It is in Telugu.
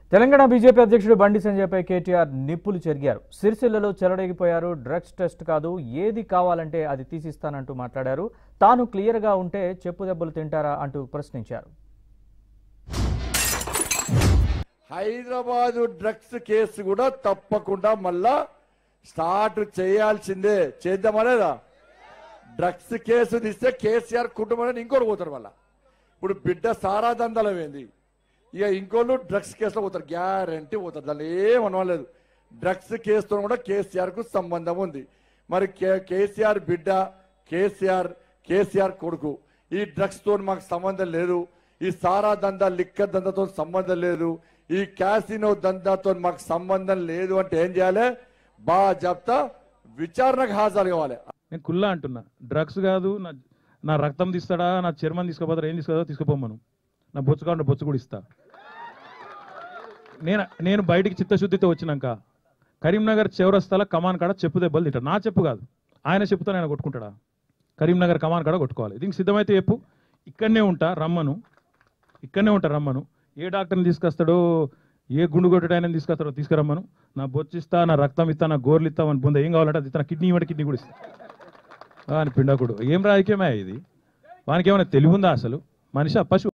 తెలంగాణ బీజేపీ అధ్యక్షుడు బండి సంజయ్పై కేటీఆర్ నిప్పులు చెరిగారు సిరిసిల్లలో చెలరేగిపోయారు డ్రగ్స్ టెస్ట్ కాదు ఏది కావాలంటే అది తీసిస్తానంటూ మాట్లాడారు తాను క్లియర్గా ఉంటే చెప్పు దెబ్బలు తింటారా అంటూ ప్రశ్నించారు హైదరాబాదు డ్రగ్స్ కేసు కూడా తప్పకుండా మళ్ళా స్టార్ట్ చేయాల్సిందే చేద్దామా లేదా డ్రగ్స్ కేసు తీస్తే కేసీఆర్ కుటుంబాన్ని ఇంకోటి పోతారు మళ్ళా ఇప్పుడు బిడ్డ సారా దందలం ఏంది ఇక ఇంకోళ్ళు డ్రగ్స్ కేసులో పోతారు గ్యారంటీ పోతారు దాన్ని ఏమనలేదు డ్రగ్స్ కేసుతో కూడా కేసీఆర్ కు సంబంధం ఉంది మరి కే- కేసీఆర్ బిడ్డ కేసీఆర్ కేసీఆర్ కొడుకు ఈ డ్రగ్స్ తో మాకు సంబంధం లేదు ఈ సారా దందా లిక్కర్ దందాతో సంబంధం లేదు ఈ క్యాసినో దందాతో మాకు సంబంధం లేదు అంటే ఏం చేయాలి బాగా చెప్తా విచారణకు హాజరు కావాలి నేను కుల్లా అంటున్నా డ్రగ్స్ కాదు నా నా రక్తం తీస్తాడా నా చర్మం తీసుకోపోతారా ఏం తీసుకోదా తీసుకుపోమను నా బొచ్చు కావాలంటే బొచ్చు కూడా ఇస్తా నేను నేను బయటికి చిత్తశుద్ధితో వచ్చినాక కరీంనగర్ చివరస్తాల కమాన్ కాడ చెప్పు దెబ్బలు తింటాడు నా చెప్పు కాదు ఆయన చెప్పుతో ఆయన కొట్టుకుంటాడా కరీంనగర్ కమాన్ కాడ కొట్టుకోవాలి దీనికి సిద్ధమైతే చెప్పు ఇక్కడనే ఉంటా రమ్మను ఇక్కడనే ఉంటా రమ్మను ఏ డాక్టర్ని తీసుకొస్తాడో ఏ గుండు కొట్టడాయని తీసుకొస్తాడో తీసుకురమ్మను నా బొచ్చు ఇస్తా నా రక్తం ఇస్తా నా గోర్లు ఇస్తా అని పొంద ఏం కావాలంటే అది ఇస్తా నా కిడ్నీ ఇవ్వండి కిడ్నీ కూడా ఇస్తా ఆ, అని పిండకుడు ఏం రాజకీయమే ఇది వానికి ఏమైనా తెలివి ఉందా అసలు మనిషి పశువు